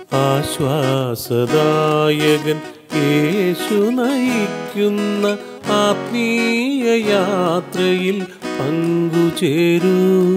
ആശ്വാസദായകൻ യേശു നയിക്കുന്ന ആത്മീയ യാത്രയിൽ പങ്കുചേരൂ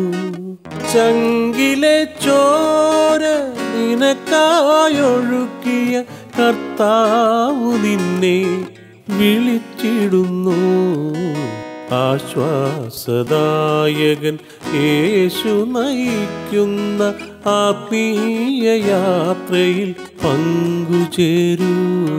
ചങ്കിലെ ചോര നിനക്കായൊഴുക്കിയ കർത്താവു നിന്നെ വിളിച്ചിടുന്നു ആശ്വാസദായകൻ യേശു നയിക്കുന്ന ആത്മീയ യാത്രയിൽ പങ്കുചേരൂ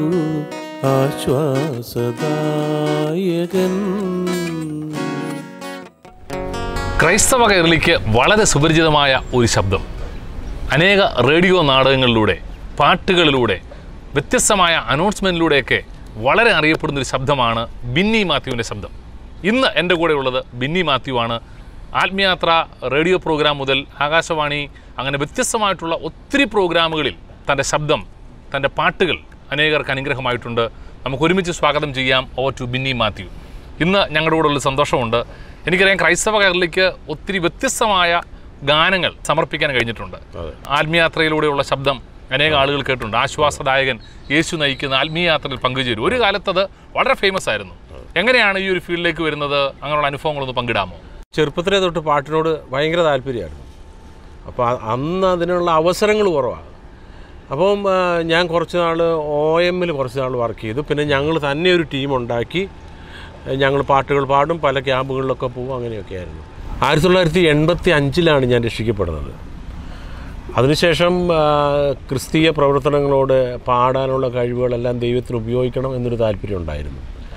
ആശ്വാസദായകൻ ക്രൈസ്തവ കൈരളിക്ക് വളരെ സുപരിചിതമായ ഒരു ശബ്ദം അനേക റേഡിയോ നാടകങ്ങളിലൂടെ പാട്ടുകളിലൂടെ വ്യത്യസ്തമായ അനൗൺസ്മെൻറ്റിലൂടെയൊക്കെ വളരെ അറിയപ്പെടുന്ന ഒരു ശബ്ദമാണ് ബിന്നി മാത്യുവിൻ്റെ ശബ്ദം ഇന്ന് എൻ്റെ കൂടെ ഉള്ളത് ബിന്നി മാത്യു ആണ് ആത്മയാത്ര റേഡിയോ പ്രോഗ്രാം മുതൽ ആകാശവാണി അങ്ങനെ വ്യത്യസ്തമായിട്ടുള്ള ഒത്തിരി പ്രോഗ്രാമുകളിൽ തൻ്റെ ശബ്ദം തൻ്റെ പാട്ടുകൾ അനേകർക്ക് അനുഗ്രഹമായിട്ടുണ്ട് നമുക്ക് ഒരുമിച്ച് സ്വാഗതം ചെയ്യാം ഓവർ ടു ബിന്നി മാത്യു ഇന്ന് ഞങ്ങളുടെ കൂടെ ഉള്ള സന്തോഷമുണ്ട് എനിക്കറിയാം ക്രൈസ്തവ കേരളിക്ക് ഒത്തിരി വ്യത്യസ്തമായ ഗാനങ്ങൾ സമർപ്പിക്കാൻ കഴിഞ്ഞിട്ടുണ്ട് ആത്മീയാത്രയിലൂടെയുള്ള ശബ്ദം അനേക ആളുകൾ കേട്ടിട്ടുണ്ട് ആശ്വാസദായകൻ യേശു നയിക്കുന്ന ആത്മീയാത്രയിൽ പങ്കുചേരും ഒരു കാലത്തത് വളരെ ഫേമസ് ആയിരുന്നു എങ്ങനെയാണ് ഈ ഒരു ഫീൽഡിലേക്ക് വരുന്നത് അങ്ങനെയുള്ള അനുഭവങ്ങളൊന്ന് പങ്കിടാമോ ചെറുപ്പത്തിലെ തൊട്ട് പാട്ടിനോട് ഭയങ്കര താല്പര്യമായിരുന്നു അപ്പോൾ അ- അന്ന് അതിനുള്ള അവസരങ്ങൾ കുറവാണ് അപ്പം ആ, ഞാൻ കുറച്ച് നാൾ ഒ എമ്മിൽ കുറച്ച് നാൾ വർക്ക് ചെയ്തു പിന്നെ ഞങ്ങൾ തന്നെ ഒരു ടീം ഉണ്ടാക്കി ഞങ്ങൾ പാട്ടുകൾ പാടും പല ക്യാമ്പുകളിലൊക്കെ പോകും അങ്ങനെയൊക്കെ ആയിരുന്നു ആയിരത്തി തൊള്ളായിരത്തി എൺപത്തി അഞ്ചിലാണ് ഞാൻ രക്ഷിക്കപ്പെടുന്നത് അതിനുശേഷം ആ, ക്രിസ്തീയ പ്രവർത്തനങ്ങളോട് പാടാനുള്ള കഴിവുകളെല്ലാം ദൈവത്തിന് ഉപയോഗിക്കണം എന്നൊരു താല്പര്യം ഉണ്ടായിരുന്നു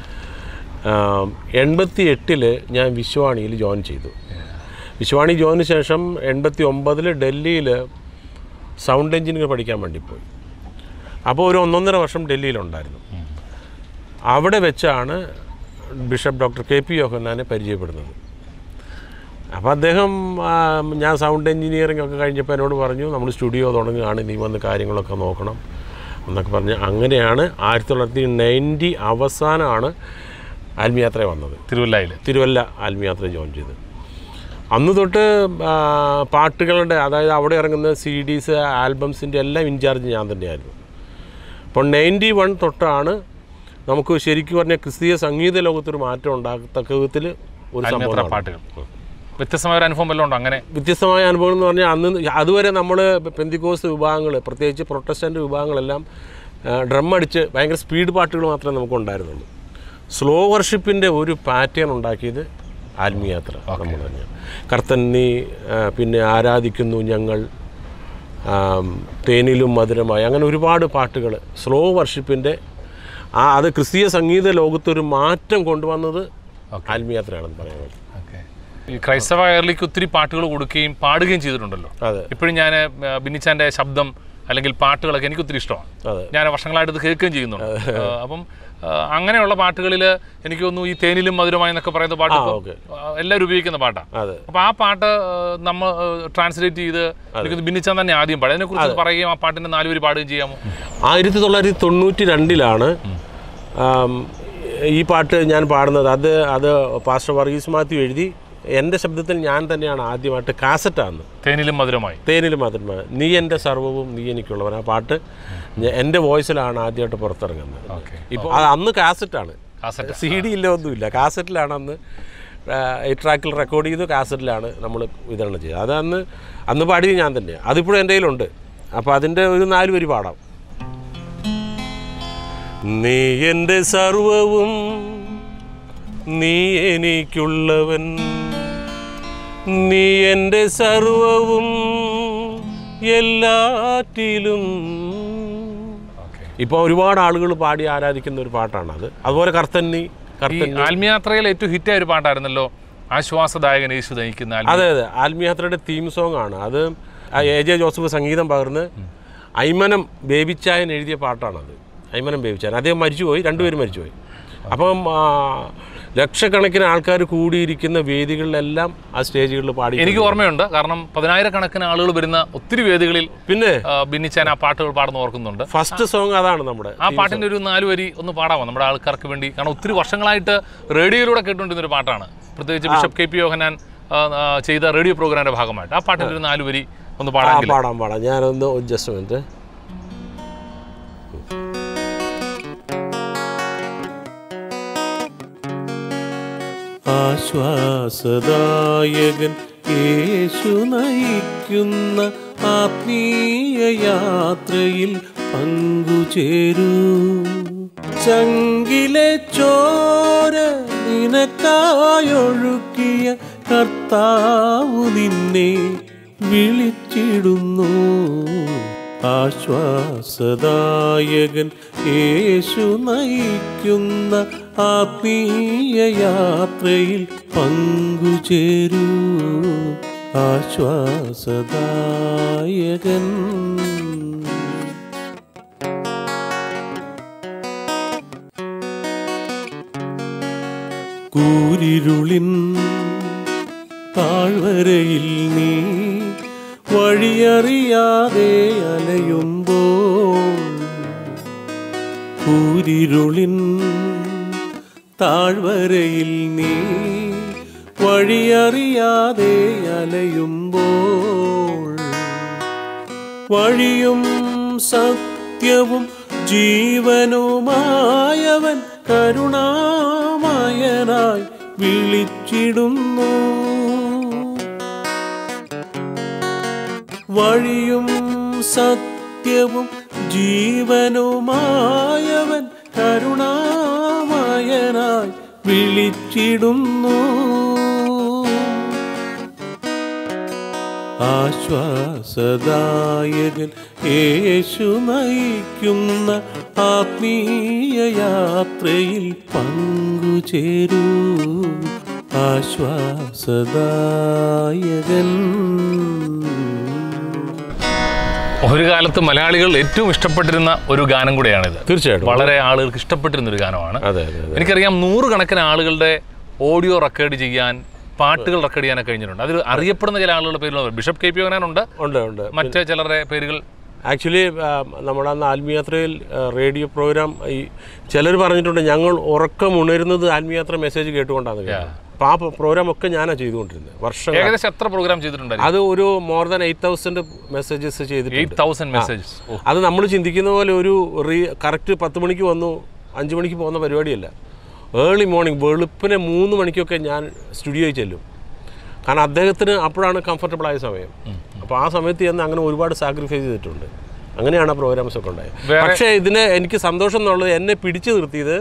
എൺപത്തി എട്ടിൽ ഞാൻ വിശ്വാണിയിൽ ജോയിൻ ചെയ്തു വിശ്വാണി ജോയിന് ശേഷം എൺപത്തി ഒമ്പതിൽ ഡൽഹിയിൽ സൗണ്ട് എഞ്ചിനീയർ പഠിക്കാൻ വേണ്ടി പോയി അപ്പോൾ ഒരു ഒന്നൊന്നര വർഷം ഡൽഹിയിലുണ്ടായിരുന്നു അവിടെ വെച്ചാണ് ബിഷപ്പ് ഡോക്ടർ കെ പി യോഹന്നാനെ പരിചയപ്പെടുന്നത് അപ്പോൾ അദ്ദേഹം ആ, ഞാൻ സൗണ്ട് എഞ്ചിനീയറിംഗ് ഒക്കെ കഴിഞ്ഞപ്പോൾ എന്നോട് പറഞ്ഞു നമ്മൾ സ്റ്റുഡിയോ തുടങ്ങുകയാണ് നീ വന്ന് കാര്യങ്ങളൊക്കെ നോക്കണം എന്നൊക്കെ പറഞ്ഞ് അങ്ങനെയാണ് ആയിരത്തി തൊള്ളായിരത്തി നയൻറ്റി അവസാനമാണ് ആത്മയാത്ര വന്നത് തിരുവല്ലയിൽ തിരുവല്ല ആത്മയാത്ര ജോയിൻ ചെയ്ത് അന്ന് തൊട്ട് ആ, പാട്ടുകളുടെ അതായത് അവിടെ ഇറങ്ങുന്ന സി ഡീസ് ആൽബംസിൻ്റെ എല്ലാം ഇൻചാർജ് ഞാൻ തന്നെയായിരുന്നു അപ്പോൾ നയൻറ്റി വൺ തൊട്ടാണ് നമുക്ക് ശരിക്കും പറഞ്ഞാൽ ക്രിസ്തീയ സംഗീത ലോകത്തൊരു മാറ്റം ഉണ്ടാകത്തക്ക വിധത്തിൽ ഒരു ആത്മയാത്ര സംഭവം പാട്ടുകൾ വ്യത്യസ്തമായ ഒരു അനുഭവം വല്ലതും ഉണ്ടോ അങ്ങനെ വ്യത്യസ്തമായ അനുഭവം എന്ന് പറഞ്ഞാൽ അന്ന് അതുവരെ നമ്മൾ പെന്തിക്കോസ് വിഭാഗങ്ങൾ പ്രത്യേകിച്ച് പ്രൊട്ടസ്റ്റൻ്റ് വിഭാഗങ്ങളെല്ലാം ഡ്രം അടിച്ച് ഭയങ്കര സ്പീഡ് പാട്ടുകൾ മാത്രമേ നമുക്ക് ഉണ്ടായിരുന്നുള്ളൂ സ്ലോ വർഷിപ്പിൻ്റെ ഒരു പാറ്റേൺ ഉണ്ടാക്കിയത് ആത്മീയാത്ര നമ്മൾ തന്നെയാണ് കർത്തൻ നീ ആ, പിന്നെ ആരാധിക്കുന്നു ഞങ്ങൾ ആം, തേനിലും മധുരമായി അങ്ങനെ ഒരുപാട് പാട്ടുകൾ സ്ലോ വർഷിപ്പിൻ്റെ ആ അത് ക്രിസ്തീയ സംഗീത ലോകത്തൊരു മാറ്റം കൊണ്ടുവന്നത് ആത്മീയാത്രയാണെന്ന് പറയുന്നത് ഓക്കെ ഈ ക്രൈസ്തവ കൈരളിക്ക് ഒത്തിരി പാട്ടുകൾ കൊടുക്കുകയും പാടുകയും ചെയ്തിട്ടുണ്ടല്ലോ അതെ ഇപ്പോഴും ഞാൻ ബിന്നിച്ചാൻ്റെ ശബ്ദം അല്ലെങ്കിൽ പാട്ടുകളൊക്കെ എനിക്ക് ഒത്തിരി ഇഷ്ടമാണ് അതെ ഞാൻ വർഷങ്ങളായിട്ട് ഇത് കേൾക്കുകയും ചെയ്യുന്നുണ്ട് ആ, അപ്പം ആ, അങ്ങനെയുള്ള പാട്ടുകളിൽ എനിക്ക് തോന്നുന്നു ഈ തേനിലും മധുരമായി എന്നൊക്കെ പറയുന്ന പാട്ട് ഇപ്പം, ഓക്കെ. ആ, എല്ലാവരും ഉപയോഗിക്കുന്ന പാട്ടാണ് അതെ അപ്പോൾ ആ പാട്ട് ആ, നമ്മൾ ട്രാൻസ്ലേറ്റ് ചെയ്ത് എനിക്ക് ബിന്നിച്ചാൻ തന്നെ ആദ്യം പാടും അതിനെക്കുറിച്ച് പറയുകയും ആ പാട്ടിൻ്റെ നാലുപേര് പാടുകയും ചെയ്യാമോ ആയിരത്തി തൊള്ളായിരത്തി തൊണ്ണൂറ്റി രണ്ടിലാണ് ആം, ഈ പാട്ട് ഞാൻ പാടുന്നത് അത് അത് പാസ്റ്റർ വർഗീസ് മാത്യു എഴുതി എൻ്റെ ശബ്ദത്തിൽ ഞാൻ തന്നെയാണ് ആദ്യമായിട്ട് കാസറ്റാന്ന് തേനിലും മധുരമായി തേനിൽ മാത്രമേ നീ എൻ്റെ സർവ്വവും നീ എനിക്കുള്ളവൻ ആ പാട്ട് ഞ- എൻ്റെ വോയിസിലാണ് ആദ്യമായിട്ട് പുറത്തിറങ്ങുന്നത് ഓക്കെ ഇപ്പോൾ അത് അന്ന് കാസറ്റാണ് കാസറ്റ് സി ഡി ഇല്ല ഒന്നുമില്ല കാസറ്റിലാണ് അന്ന് ആ, ഈ ട്രാക്കിൽ റെക്കോർഡ് ചെയ്ത് കാസറ്റിലാണ് നമ്മൾ വിതരണം ചെയ്തത് അത് അന്ന് അന്ന് പാടിയത് ഞാൻ തന്നെയാണ് അതിപ്പോഴും എൻ്റെ കയ്യിലുണ്ട് അപ്പോൾ അതിൻ്റെ ഒരു നാല് വരി പാടാം നീ എൻ്റെ സർവവും നീ എനിക്കുള്ളവൻ നീ എൻ്റെ സർവവും എല്ലാറ്റിലും ഓക്കെ ഇപ്പോൾ ഒരുപാട് ആളുകൾ പാടി ആരാധിക്കുന്ന ഒരു പാട്ടാണ് അത് അതുപോലെ കർത്തന്നി ഈ കർത്തന്നി ആത്മയാത്രയിൽ ഏറ്റവും ഹിറ്റായ ഒരു പാട്ടായിരുന്നല്ലോ ആശ്വാസദായകൻ യേശു നയിക്കുന്ന ആത്മീയ- അതെ അതെ ആത്മീയാത്രയുടെ തീം സോങ് ആണ് അത് ആ എ ജെ ജോസഫ് സംഗീതം പകർന്ന് ഐമനം ബേബിച്ചായൻ എഴുതിയ പാട്ടാണത് ഐമനം ബേബിച്ചായൻ അദ്ദേഹം മരിച്ചുപോയി രണ്ടുപേരും മരിച്ചുപോയി അപ്പം ആ, ലക്ഷക്കണക്കിന് ആൾക്കാർ കൂടിയിരിക്കുന്ന വേദികളിലെല്ലാം ആ സ്റ്റേജുകളിൽ പാടി എനിക്ക് ഓർമ്മയുണ്ട് കാരണം പതിനായിരക്കണക്കിന് ആളുകൾ വരുന്ന ഒത്തിരി വേദികളിൽ പിന്നെ ആ, ബിന്നിച്ചാൻ ആ പാട്ടുകൾ പാടുന്ന ഓർക്കുന്നുണ്ട് ഫസ്റ്റ് സോങ് അതാണ് നമ്മുടെ ആ പാട്ടിന്റെ ഒരു നാല് വരി ഒന്ന് പാടാമോ നമ്മുടെ ആൾക്കാർക്ക് വേണ്ടി കാരണം ഒത്തിരി വർഷങ്ങളായിട്ട് റേഡിയോയിലൂടെ കേട്ടുകൊണ്ടിരുന്ന ഒരു പാട്ടാണ് പ്രത്യേകിച്ച് ബിഷപ്പ് കെ പി യോഹനാൻ ആ, ആ, ചെയ്ത റേഡിയോ പ്രോഗ്രാമിന്റെ ഭാഗമായിട്ട് ആ പാട്ടിന്റെ ഒരു നാല് വരി ഒന്ന് ആ പാടാമെങ്കിൽ പാടാം പാടാം ഞാനൊന്ന് ജസ്റ്റ് മിനിറ്റ് ആശ്വാസദായകൻ യേശു നയിക്കുന്ന ആത്മീയ യാത്രയിൽ പങ്കുചേരൂ ചങ്കിലെ ചോര നിനക്കായൊഴുക്കിയ കർത്താവു നിന്നെ വിളിച്ചിടുന്നു ആശ്വാസദായകൻ യേശു നയിക്കുന്ന ആത്മീയ യാത്രയിൽ പങ്കുചേരൂ ആശ്വാസദായകൻ കൂരിരുളിൻ താഴ്വരയിൽ നീ വഴിയറിയാതെ അലയുമ്പോൾ കൂരിരുളിൻ താഴ്വരയിൽ നീ വഴിയറിയാതെ അലയുമ്പോൾ വഴിയും സത്യവും ജീവനുമായവൻ കരുണാമയനായി വിളിച്ചിടുന്നു വഴിയും സത്യവും ജീവനുമായവൻ കരുണാമയനായി വിളിച്ചിടുന്നു ആശ്വാസദായകൻ യേശു നയിക്കുന്ന ആത്മീയ യാത്രയിൽ പങ്കുചേരൂ ആശ്വാസദായകൻ ഒരു കാലത്ത് മലയാളികൾ ഏറ്റവും ഇഷ്ടപ്പെട്ടിരുന്ന ഒരു ഗാനം കൂടെയാണിത് തീർച്ചയായിട്ടും വളരെ ആളുകൾക്ക് ഇഷ്ടപ്പെട്ടിരുന്ന ഒരു ഗാനമാണ് അതെ അതെ അതെ എനിക്കറിയാം നൂറുകണക്കിന് ആളുകളുടെ ഓഡിയോ റെക്കോർഡ് ചെയ്യാൻ പാട്ടുകൾ റെക്കോർഡ് ചെയ്യാനൊക്കെ കഴിഞ്ഞിട്ടുണ്ട് അതിൽ അറിയപ്പെടുന്ന ചില ആളുകളുടെ പേരുകൾ ബിഷപ്പ് കെ പി ഉണ്ട് ഉണ്ട് ഉണ്ട് മറ്റ് ചിലരുടെ പേരുകൾ ആക്ച്വലി നമ്മുടെ അന്ന് ആത്മീയാത്രയിൽ റേഡിയോ പ്രോഗ്രാം ഈ ചിലർ പറഞ്ഞിട്ടുണ്ട് ഞങ്ങൾ ഉറക്കം ഉണരുന്നത് ആത്മീയാത്ര മെസ്സേജ് കേട്ടുകൊണ്ടാണ് കേട്ടത് അപ്പോൾ ആ പ്രോഗ്രാം ഒക്കെ ഞാനാണ് ചെയ്തുകൊണ്ടിരുന്നത് വർഷം ഏകദേശം എത്ര പ്രോഗ്രാം ചെയ്തിട്ടുണ്ടായിരുന്നു അത് ഒരു more than eight thousand messages ചെയ്തിട്ടുണ്ട് എയ്റ്റ് തൗസൻഡ് മെസ്സേജസ് അത് നമ്മൾ ചിന്തിക്കുന്ന പോലെ ഒരു റീ കറക്റ്റ് പത്ത് മണിക്ക് വന്നു അഞ്ച് മണിക്ക് പോകുന്ന പരിപാടിയല്ല ഏർലി മോർണിംഗ് വെളുപ്പിനെ മൂന്ന് മണിക്കൊക്കെ ഞാൻ സ്റ്റുഡിയോയിൽ ചെല്ലും കാരണം അദ്ദേഹത്തിന് അപ്പോഴാണ് കംഫർട്ടബിൾ ആയ സമയം അപ്പോൾ ആ സമയത്ത് ചെന്ന് അങ്ങനെ ഒരുപാട് സാക്രിഫൈസ് ചെയ്തിട്ടുണ്ട് അങ്ങനെയാണ് ആ പ്രോഗ്രാംസ് ഒക്കെ ഉണ്ടായത് വേറെ- പക്ഷേ ഇതിന് എനിക്ക് സന്തോഷം എന്നുള്ളത് എന്നെ പിടിച്ചു നിർത്തിയത്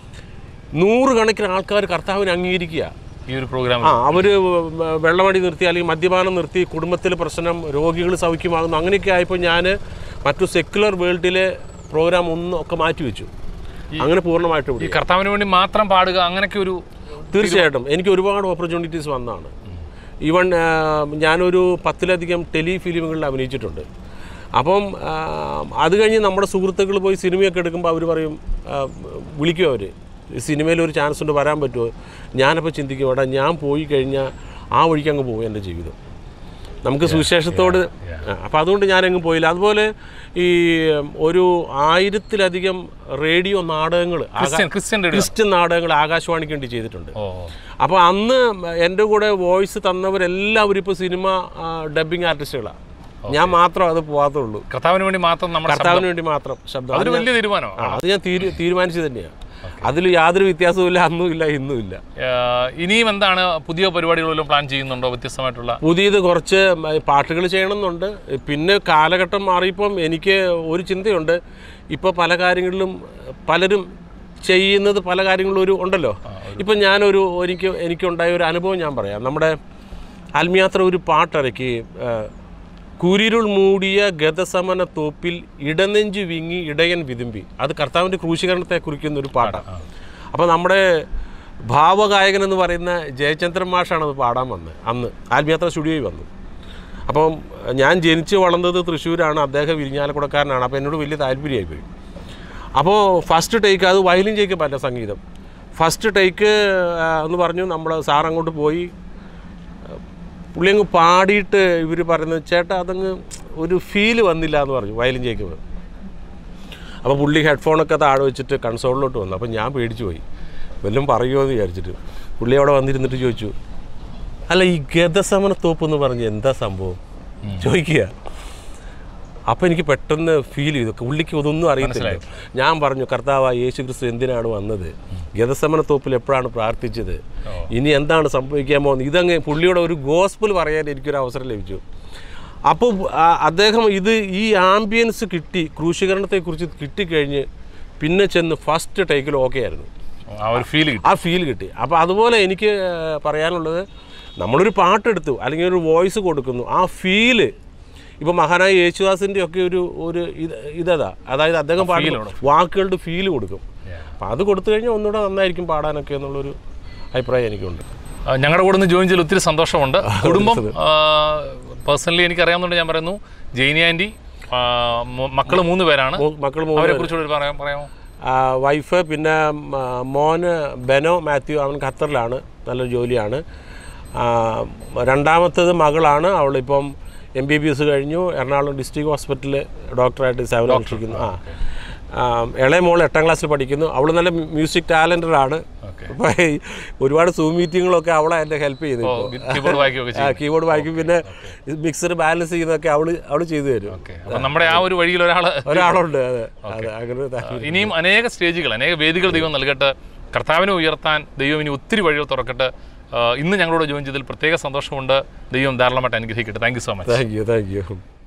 നൂറുകണക്കിന് ആൾക്കാർ കർത്താവിനെ അംഗീകരിക്കുക ഈ ഒരു പ്രോഗ്രാം ആ അവർ വെള്ളമടി നിർത്തി അല്ലെങ്കിൽ മദ്യപാനം നിർത്തി കുടുംബത്തിൽ പ്രശ്നം രോഗികൾ സൗഖ്യമാകുന്നു അങ്ങനെയൊക്കെ ആയപ്പോൾ ഞാൻ മറ്റു സെക്യുലർ വേൾഡിലെ പ്രോഗ്രാം ഒന്നും ഒക്കെ മാറ്റിവെച്ചു അങ്ങനെ പൂർണ്ണമായിട്ട് ഈ വിടുക കർത്താവിന് വേണ്ടി മാത്രം പാടുക അങ്ങനെയൊക്കെ ഒരു തീർച്ചയായിട്ടും എനിക്ക് ഒരുപാട് ഓപ്പർച്യൂണിറ്റീസ് വന്നതാണ് ഈവൻ ആ, ഞാനൊരു പത്തിലധികം ടെലി ഫിലിമുകളിൽ അഭിനയിച്ചിട്ടുണ്ട് അപ്പം ആ, അത് കഴിഞ്ഞ് നമ്മുടെ സുഹൃത്തുക്കൾ പോയി സിനിമയൊക്കെ എടുക്കുമ്പോൾ അവർ പറയും ആ, വിളിക്കും അവർ സിനിമയിൽ ഒരു ചാൻസ് ഉണ്ട് വരാൻ പറ്റുമോ ഞാനപ്പോൾ ചിന്തിക്കും എടാ ഞാൻ പോയി കഴിഞ്ഞാൽ ആ വഴിക്ക് അങ്ങ് പോകും എൻ്റെ ജീവിതം നമുക്ക് സുവിശേഷത്തോട് അപ്പോൾ അതുകൊണ്ട് ഞാനെങ്ങും പോയില്ല അതുപോലെ ഈ ഒരു ആയിരത്തിലധികം റേഡിയോ നാടകങ്ങൾ ക്രിസ്ത്യൻ ക്രിസ്ത്യൻ റേഡിയോ ക്രിസ്ത്യൻ നാടകങ്ങൾ ആകാശവാണിക്ക് വേണ്ടി ചെയ്തിട്ടുണ്ട് ഓ അപ്പോൾ അന്ന് എൻ്റെ കൂടെ വോയിസ് തന്നവരെല്ലാവരും ഇപ്പോൾ സിനിമ ഡബിങ് ആർട്ടിസ്റ്റുകളാണ് ഞാൻ മാത്രം അത് പോകാത്തുള്ളൂ കർത്താവിന് വേണ്ടി മാത്രം നമ്മുടെ ശബ്ദം. കർത്താവിന് വേണ്ടി മാത്രം ശബ്ദം അതൊരു അത് വലിയ തീരുമാനമാണ് ആ, അത് ഞാൻ തീരു തീരുമാനിച്ചു തന്നെയാണ് അതിൽ യാതൊരു വ്യത്യാസവും ഇല്ല അന്നും ഇല്ല ഇന്നും ഇല്ല ഏഹ് ഇനിയും എന്താണ് പുതിയ പരിപാടികളെല്ലാം പ്ലാൻ ചെയ്യുന്നുണ്ടോ വ്യത്യസ്തമായിട്ടുള്ള പുതിയത് കുറച്ച് പാട്ടുകൾ ചെയ്യണമെന്നുണ്ട് പിന്നെ കാലഘട്ടം മാറിയപ്പം എനിക്ക് ഒരു ചിന്തയുണ്ട് ഇപ്പോൾ പല കാര്യങ്ങളിലും പലരും ചെയ്യുന്നത് പല കാര്യങ്ങളും ഒരു ഉണ്ടല്ലോ ഇപ്പം ഞാനൊരു എനിക്ക് എനിക്കുണ്ടായ ഒരു അനുഭവം ഞാൻ പറയാം നമ്മുടെ ആത്മയാത്ര ഒരു പാട്ടിറക്കി ആ, കുരിരുൾ മൂടിയ ഗതസമന തോപ്പിൽ ഇടനെഞ്ചു വിങ്ങി ഇടയൻ വിതുമ്പി അത് കർത്താവിൻ്റെ ക്രൂശീകരണത്തെ കുറിക്കുന്ന ഒരു പാട്ടാണ് അപ്പോൾ നമ്മുടെ ഭാവഗായകൻ എന്ന് പറയുന്ന ജയചന്ദ്രൻ മാഷാണ് അത് പാടാൻ വന്നത് അന്ന് ആത്മയാത്ര സ്റ്റുഡിയോയിൽ വന്നു അപ്പം ഞാൻ ജനിച്ച് വളർന്നത് തൃശ്ശൂരാണ് അദ്ദേഹം വിരിഞ്ഞാലക്കുടക്കാരനാണ് അപ്പോൾ എന്നോട് വലിയ താല്പര്യമായി പോയി അപ്പോൾ ഫസ്റ്റ് ടേക്ക് അത് വയലിൻ ചെയ്യിക്കാൻ പറ്റില്ല സംഗീതം ഫസ്റ്റ് ടേക്ക് എന്ന് പറഞ്ഞു നമ്മൾ സാർ അങ്ങോട്ട് പോയി പുള്ളി അങ്ങ് പാടിയിട്ട് ഇവർ പറയുന്നത് ചേട്ടാ അതങ്ങ് ഒരു ഫീല് വന്നില്ല എന്ന് പറഞ്ഞു വയലിൻ ചെയ്യിക്കുമ്പോൾ അപ്പോൾ പുള്ളി ഹെഡ്ഫോണൊക്കെ താഴെ വെച്ചിട്ട് കൺസോളിലോട്ട് വന്നു അപ്പോൾ ഞാൻ പേടിച്ചു പോയി വല്ലതും പറയുമോ എന്ന് വിചാരിച്ചിട്ട് പുള്ളി അവിടെ വന്നിരുന്നിട്ട് ചോദിച്ചു അല്ല ഈ ഗതസമന തോപ്പ് എന്ന് പറഞ്ഞ് എന്താ സംഭവം ചോദിക്കുക അപ്പോൾ എനിക്ക് പെട്ടെന്ന് ഫീൽ ചെയ്തു പുള്ളിക്ക് ഇതൊന്നും അറിയത്തില്ല ഞാൻ പറഞ്ഞു കർത്താവ് യേശു ക്രിസ്തു എന്തിനാണ് വന്നത് ഗതസമന തോപ്പിൽ എപ്പോഴാണ് പ്രാർത്ഥിച്ചത് ഇനി എന്താണ് സംഭവിക്കാൻ പോകുന്നത് ഇതങ്ങ് പുള്ളിയുടെ ഒരു ഗോസ്പിൾ പറയാൻ എനിക്കൊരു അവസരം ലഭിച്ചു അപ്പോൾ ആ- അദ്ദേഹം ഇത് ഈ ആംബിയൻസ് കിട്ടി ക്രൂശീകരണത്തെക്കുറിച്ച് കിട്ടിക്കഴിഞ്ഞ് പിന്നെ ചെന്ന് ഫസ്റ്റ് ടേക്കിൽ ഓക്കെ ആയിരുന്നു ആ ഒരു ഫീൽ കിട്ടും ആ ഫീൽ കിട്ടി അപ്പോൾ അതുപോലെ എനിക്ക് ഏഹ്, പറയാനുള്ളത് നമ്മളൊരു പാട്ടെടുത്തു അല്ലെങ്കിൽ ഒരു വോയിസ് കൊടുക്കുന്നു ആ ഫീല് ഇപ്പോൾ മഹാനായ യേശുദാസിൻ്റെ ഒക്കെ ഒരു ഒരു ഇത് ഇതതാ അതായത് അദ്ദേഹം പാടുന്ന വാക്കുകളുടെ ഫീല് കൊടുക്കും അപ്പം അത് കൊടുത്തു കഴിഞ്ഞാൽ ഒന്നുകൂടെ നന്നായിരിക്കും പാടാനൊക്കെ എന്നുള്ളൊരു അഭിപ്രായം എനിക്കുണ്ട് ഞങ്ങളുടെ കൂടെ നിന്ന് ജോയിൻ ചെയ്തതിൽ ഒത്തിരി സന്തോഷമുണ്ട് കുടുംബം പേഴ്സണലി എനിക്ക് അറിയാവുന്നതുകൊണ്ട് ഞാൻ പറയുന്നു ജെയിനി ആൻറ്റി മക്കൾ മൂന്ന് പേരാണ് മൂ- മക്കൾ മൂന്ന് അവരെ കുറിച്ചുകൂടി പറയാം പറയാമോ ആ, വൈഫ് പിന്നെ മ, മോന് ബെനോ മാത്യു അവൻ ഖത്തറിലാണ് നല്ലൊരു ജോലിയാണ് ആ, രണ്ടാമത്തേത് മകളാണ് അവളിപ്പം എം ബി ബി എസ് കഴിഞ്ഞു എറണാകുളം ഡിസ്ട്രിക്ട് ഹോസ്പിറ്റലിൽ ഡോക്ടറായിട്ട് സേവനം അനുഷ്ഠിക്കുന്നു ആ ആ, ഇളയ മോൾ എട്ടാം ക്ലാസ്സിൽ പഠിക്കുന്നു അവൾ നല്ല മ്യൂസിക് ടാലൻറ്റഡാണ് അപ്പോൾ ഒരുപാട് സൂം മീറ്റിങ്ങുകളൊക്കെ അവളെ എന്നെ ഹെൽപ്പ് ചെയ്തു ഇപ്പോൾ കീബോർഡ് വായിക്കുകയൊക്കെ ആ ചെയ്യും കീബോർഡ് വായിക്കും പിന്നെ മിക്സർ ബാലൻസ് ചെയ്യുന്നതൊക്കെ അവൾ അവൾ ചെയ്തു തരും ഓക്കെ അപ്പം നമ്മുടെ ആ ഒരു വഴിയിൽ ഒരാൾ ഒരാളുണ്ട് അതെ അതെ അങ്ങനെ ഒരു താല്പര്യം. ഇനിയും അനേക സ്റ്റേജുകൾ അനേക വേദികൾ ദൈവം നൽകട്ടെ കർത്താവിനെ ഉയർത്താൻ ദൈവം ഇനി ഒത്തിരി വഴികൾ തുറക്കട്ടെ ആ, ഇന്ന് ഞങ്ങളോട് ജോയിൻ ചെയ്തതിൽ പ്രത്യേക സന്തോഷമുണ്ട് ദൈവം ധാരാളമായിട്ട് അനുഗ്രഹിക്കട്ടെ thank you so much thank you thank U